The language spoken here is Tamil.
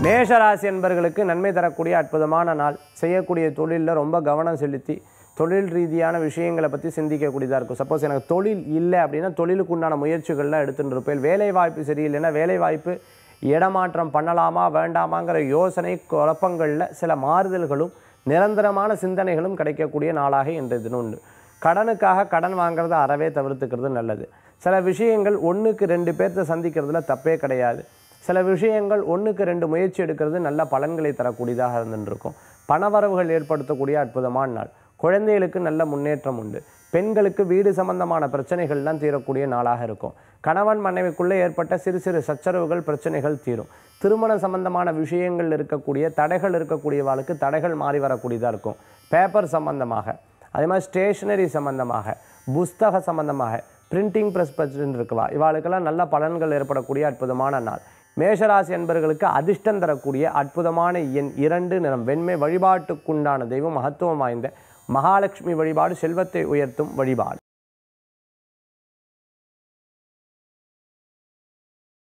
மேஷராசி என்பர்களுக்கு நன்மை தரக்கூடிய அற்புதமான நாள் செய்யக்கூடிய தொழிலில் ரொம்ப கவனம் செலுத்தி தொழில் ரீதியான விஷயங்களை பற்றி சிந்திக்கக்கூடியதாக இருக்கும் சப்போஸ் எனக்கு தொழில் இல்லை அப்படின்னா தொழிலுக்கு உண்டான முயற்சிகள்லாம் எடுத்துட்டு இருப்பேன் வேலை வாய்ப்பு சரியில்லைன்னா வேலை வாய்ப்பு இடமாற்றம் பண்ணலாமா வேண்டாமாங்கிற யோசனை குழப்பங்களில் சில மாறுதல்களும் நிரந்தரமான சிந்தனைகளும் கிடைக்கக்கூடிய நாளாக இன்றைய தினம் உண்டு கடனுக்காக கடன் வாங்குறத அறவே தவிர்த்துக்கிறது நல்லது சில விஷயங்கள் ஒன்றுக்கு ரெண்டு பேர்த்த சந்திக்கிறதுல தப்பே கிடையாது சில விஷயங்கள் ஒன்றுக்கு ரெண்டு முயற்சி எடுக்கிறது நல்ல பலன்களை தரக்கூடியதாக இருந்துருக்கும் பணவரவுகள் ஏற்படுத்தக்கூடிய அற்புதமான நாள் குழந்தைகளுக்கு நல்ல முன்னேற்றம் உண்டு பெண்களுக்கு வீடு சம்பந்தமான பிரச்சனைகள்லாம் தீரக்கூடிய நாளாக இருக்கும் கணவன் மனைவிக்குள்ளே ஏற்பட்ட சிறு சிறு சச்சரவுகள் பிரச்சனைகள் தீரும் திருமணம் சம்பந்தமான விஷயங்கள் இருக்கக்கூடிய தடைகள் இருக்கக்கூடியவாளுக்கு தடைகள் மாறி வரக்கூடியதாக இருக்கும் பேப்பர் சம்பந்தமாக அதே மாதிரி ஸ்டேஷனரி சம்பந்தமாக புஸ்தக சம்பந்தமாக பிரிண்டிங் ப்ரெஸ் பச்சுன்னு இருக்குவா இவாளுக்கெல்லாம் நல்ல பலன்கள் ஏற்படக்கூடிய அற்புதமான நாள் மேஷராசி என்பவர்களுக்கு அதிர்ஷ்டம் தரக்கூடிய அற்புதமான எண் இரண்டு நிறம் வெண்மை வழிபாட்டுக்குண்டான தெய்வம் மகத்துவம் வாய்ந்த மகாலட்சுமி வழிபாடு செல்வத்தை உயர்த்தும் வழிபாடு